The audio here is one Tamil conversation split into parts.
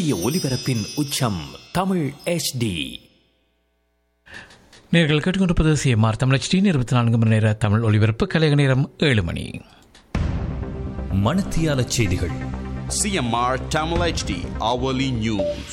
இந்திய ஒலிபரப்பின் உச்சம் தமிழ் HD நேர்கள் கேட்டுக்கொண்டிருப்பது சிஎம்ஆர் தமிழ் டி இருபத்தி நான்கு மணி நேர தமிழ் ஒலிபரப்பு கலைக நேரம் ஏழு மணி மணத்தியால செய்திகள் CMR Tamil HD hourly news.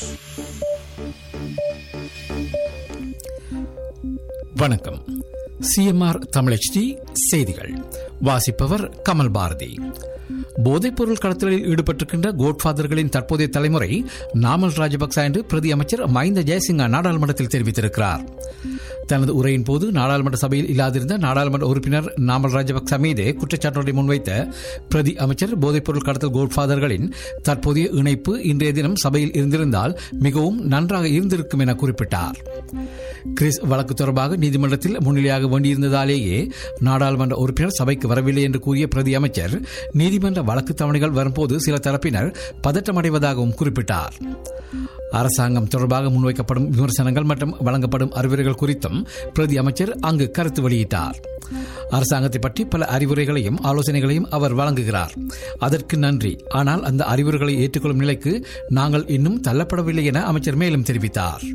வணக்கம் சிஎம்ஆர் தமிழச்டி செய்திகள் வாசிப்பவர் கமல் பாரதி போதைப்பொருள் கடத்தலில் ஈடுபட்டிருக்கின்ற கோட்ஃபாதர்களின் தற்போதைய தலைமுறை நாமல் ராஜபக்ச என்று பிரதி அமைச்சர் மஹிந்த ஜெயசிங்கா நாடாளுமன்றத்தில் தெரிவித்திருக்கிறார் தனது உரையின் போது நாடாளுமன்ற சபையில் இல்லாதிருந்த நாடாளுமன்ற உறுப்பினர் நாமல் ராஜபக்ச மீது குற்றச்சாட்டுகளை முன்வைத்த பிரதி அமைச்சர் போதைப்பொருள் கடத்தல் கோட்ஃபாதர்களின் தற்போதைய இணைப்பு இன்றைய தினம் சபையில் இருந்திருந்தால் மிகவும் நன்றாக இருந்திருக்கும் என குறிப்பிட்டார் கிறிஸ் வழக்கு தொடர்பாக நீதிமன்றத்தில் முன்னிலையாக வேண்டியிருந்ததாலேயே நாடாளுமன்ற உறுப்பினர் சபைக்கு வரவில்லை என்று கூறிய பிரதி அமைச்சர் நீதிமன்ற வழக்கு தவணைகள் வரும்போது சில தரப்பினர் பதற்றமடைவதாகவும் குறிப்பிட்டார் அரசாங்கம் தொடர்பாக முன்வைக்கப்படும் விமர்சனங்கள் மற்றும் வழங்கப்படும் அறிவுரைகள் குறித்தும் பிரதி அமைச்சர் அங்கு கருத்து வெளியிட்டார் அரசாங்கத்தை பற்றி பல அறிவுரைகளையும் ஆலோசனைகளையும் அவர் வழங்குகிறார் அதற்கு நன்றி ஆனால் அந்த அறிவுரைகளை ஏற்றுக்கொள்ளும் நிலைக்கு நாங்கள் இன்னும் தள்ளப்படவில்லை என அமைச்சர் மேலும் தெரிவித்தார்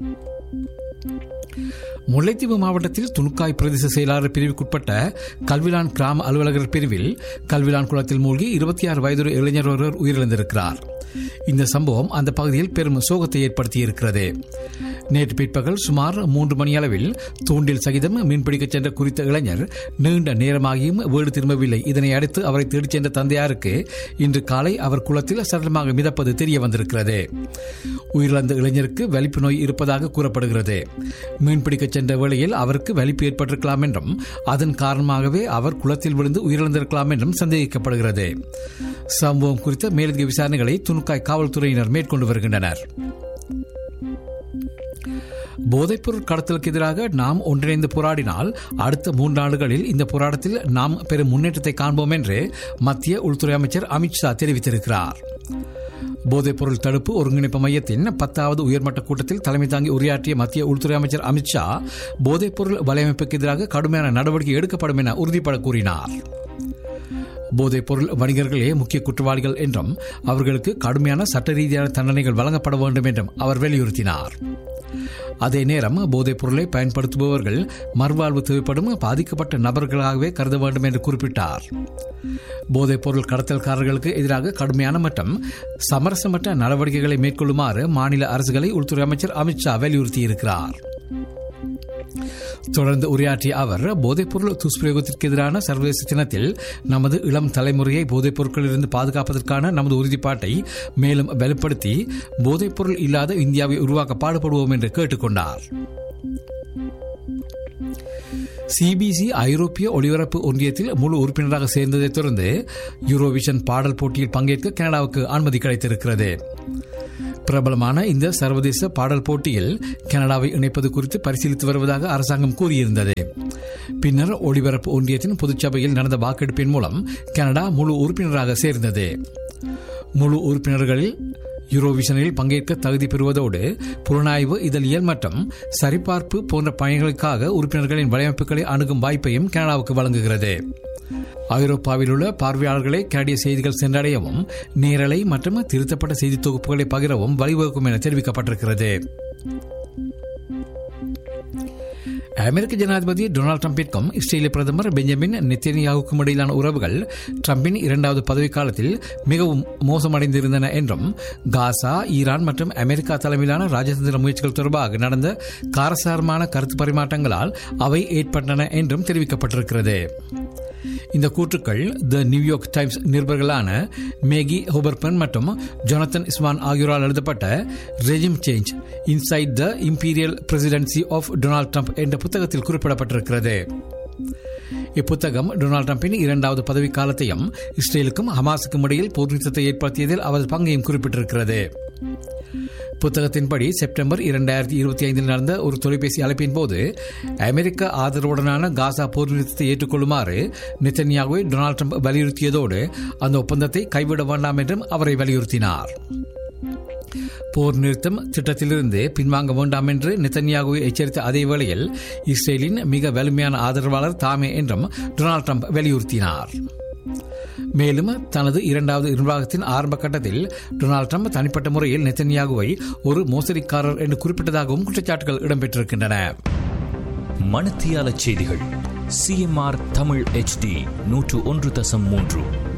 முல்லைத்தீவு மாவட்டத்தில் துணுக்காய் பிரதேச செயலாளர் பிரிவுக்குட்பட்ட கல்விலான் கிராம அலுவலகர் பிரிவில் கல்விலான் குளத்தில் மூழ்கி இருபத்தி ஆறு வயதுடைய இளைஞர் ஒருவர் உயிரிழந்திருக்கிறார் இந்த சம்பவம் அந்த பகுதியில் பெரும் சோகத்தை ஏற்படுத்தியிருக்கிறது நேற்று பிற்பகல் சுமார் மூன்று மணி அளவில் தூண்டில் சகிதம் மீன்பிடிக்கச் சென்ற குறித்த இளைஞர் நீண்ட நேரமாகியும் வீடு திரும்பவில்லை இதனை அடுத்து அவரை தேடிச் சென்ற தந்தையாருக்கு இன்று காலை அவர் குளத்தில் சடலமாக மிதப்பது தெரிய வந்திருக்கிறது உயிரிழந்த இளைஞருக்கு வலிப்பு நோய் இருப்பதாக கூறப்படுகிறது மீன்பிடிக்கச் சென்ற வேளையில் அவருக்கு வலிப்பு ஏற்பட்டிருக்கலாம் என்றும் அதன் காரணமாகவே அவர் குளத்தில் விழுந்து உயிரிழந்திருக்கலாம் என்றும் சந்தேகிக்கப்படுகிறது சம்பவம் குறித்த மேலதிக விசாரணைகளை துணுக்காய் காவல்துறையினர் மேற்கொண்டு வருகின்றனர் போதைப்பொருள் கடத்தலுக்கு எதிராக நாம் ஒன்றிணைந்து போராடினால் அடுத்த மூன்று ஆண்டுகளில் இந்த போராட்டத்தில் நாம் பெரும் முன்னேற்றத்தை காண்போம் என்று மத்திய உள்துறை அமைச்சர் அமித்ஷா தெரிவித்திருக்கிறார் போதைப்பொருள் தடுப்பு ஒருங்கிணைப்பு மையத்தின் பத்தாவது உயர்மட்ட கூட்டத்தில் தலைமை தாங்கி உரையாற்றிய மத்திய உள்துறை அமைச்சர் அமித்ஷா போதைப்பொருள் வலையமைப்புக்கு எதிராக கடுமையான நடவடிக்கை எடுக்கப்படும் என உறுதிபட கூறினார் போதைப்பொருள் வணிகர்களே முக்கிய குற்றவாளிகள் என்றும் அவர்களுக்கு கடுமையான சட்ட ரீதியான தண்டனைகள் வழங்கப்பட வேண்டும் என்றும் அவர் வலியுறுத்தினார் அதே நேரம் போதைப் பொருளை பயன்படுத்துபவர்கள் மறுவாழ்வு தேவைப்படும் பாதிக்கப்பட்ட நபர்களாகவே கருத வேண்டும் என்று குறிப்பிட்டார் போதைப் பொருள் கடத்தல்காரர்களுக்கு எதிராக கடுமையான மற்றும் சமரசமற்ற நடவடிக்கைகளை மேற்கொள்ளுமாறு மாநில அரசுகளை உள்துறை அமைச்சர் அமித்ஷா வலியுறுத்தியிருக்கிறார் தொடர்ந்து உரையாற்றிய அவர் போதைப்பொருள் துஷ்பிரயோகத்திற்கு எதிரான சர்வதேச தினத்தில் நமது இளம் தலைமுறையை போதைப் பொருட்களிலிருந்து பாதுகாப்பதற்கான நமது உறுதிப்பாட்டை மேலும் வலுப்படுத்தி போதைப்பொருள் இல்லாத இந்தியாவை உருவாக்க பாடுபடுவோம் என்று கேட்டுக்கொண்டார் சிபிசி ஐரோப்பிய ஒளிபரப்பு ஒன்றியத்தில் முழு உறுப்பினராக சேர்ந்ததைத் தொடர்ந்து யூரோவிஷன் பாடல் போட்டியில் பங்கேற்க கனடாவுக்கு அனுமதி கிடைத்திருக்கிறது பிரபலமான இந்த சர்வதேச பாடல் போட்டியில் கனடாவை இணைப்பது குறித்து பரிசீலித்து வருவதாக அரசாங்கம் கூறியிருந்தது பின்னர் ஒளிபரப்பு ஒன்றியத்தின் பொதுச்சபையில் நடந்த வாக்கெடுப்பின் மூலம் கனடா முழு உறுப்பினராக சேர்ந்தது முழு உறுப்பினர்களில் யூரோவிஷனில் பங்கேற்க தகுதி பெறுவதோடு புலனாய்வு இதழியல் மற்றும் சரிபார்ப்பு போன்ற பணிகளுக்காக உறுப்பினர்களின் வலையமைப்புகளை அணுகும் வாய்ப்பையும் கனடாவுக்கு வழங்குகிறது ஐரோப்பாவில் உள்ள பார்வையாளர்களை கனடிய செய்திகள் சென்றடையவும் நேரலை மற்றும் திருத்தப்பட்ட செய்தி தொகுப்புகளை பகிரவும் வழிவகுக்கும் என தெரிவிக்கப்பட்டிருக்கிறது அமெரிக்க ஜனாதிபதி டொனால்டு டிரம்பிற்கும் இஸ்ரேலிய பிரதமர் பெஞ்சமின் நெத்தனியாவுக்கும் இடையிலான உறவுகள் டிரம்பின் இரண்டாவது பதவிக்காலத்தில் மிகவும் மோசமடைந்திருந்தன என்றும் காசா ஈரான் மற்றும் அமெரிக்கா தலைமையிலான ராஜதந்திர முயற்சிகள் தொடர்பாக நடந்த காரசாரமான கருத்து பரிமாற்றங்களால் அவை ஏற்பட்டன என்றும் தெரிவிக்கப்பட்டிருக்கிறது இந்த கூற்றுக்கள் த நியூயார்க் டைம்ஸ் நிருபர்களான மேகி ஹோபர்பன் மற்றும் ஜொனத்தன் இஸ்வான் ஆகியோரால் எழுதப்பட்ட regime change inside the imperial presidency of Donald Trump என்ற புத்தகத்தில் குறிப்பிடப்பட்டிருக்கிறது இப்புத்தகம் டொனால்டு டிரம்பின் இரண்டாவது பதவி காலத்தையும் இஸ்ரேலுக்கும் ஹமாஸுக்கும் இடையில் போர் நிறுத்தத்தை ஏற்படுத்தியதில் அவரது பங்கையும் குறிப்பிட்டிருக்கிறது புத்தகத்தின்படி செப்டம்பர் இரண்டாயிரத்தி இருபத்தி ஐந்தில் நடந்த ஒரு தொலைபேசி அழைப்பின் போது அமெரிக்க ஆதரவுடனான காசா போர் நிறுத்தத்தை ஏற்றுக்கொள்ளுமாறு நித்தன்யாகுவை டொனால்டு ட்ரம்ப் வலியுறுத்தியதோடு அந்த ஒப்பந்தத்தை கைவிட வேண்டாம் என்றும் அவரை வலியுறுத்தினார் போர் நிறுத்தம் திட்டத்திலிருந்து பின்வாங்க வேண்டாம் என்று நித்தன்யாகுவை எச்சரித்த அதே வேளையில் இஸ்ரேலின் மிக வலிமையான ஆதரவாளர் தாமே என்றும் டொனால்டு ட்ரம்ப் வலியுறுத்தினார் மேலும் தனது இரண்டாவது நிர்வாகத்தின் ஆரம்ப கட்டத்தில் டொனால்ட் ட்ரம்ப் தனிப்பட்ட முறையில் நெத்தன்யாகுவை ஒரு மோசடிக்காரர் என்று குறிப்பிட்டதாகவும் குற்றச்சாட்டுகள் இடம்பெற்றிருக்கின்றன மணத்தியால செய்திகள் சிஎம்ஆர் தமிழ் HD நூற்று ஒன்று தசம் மூன்று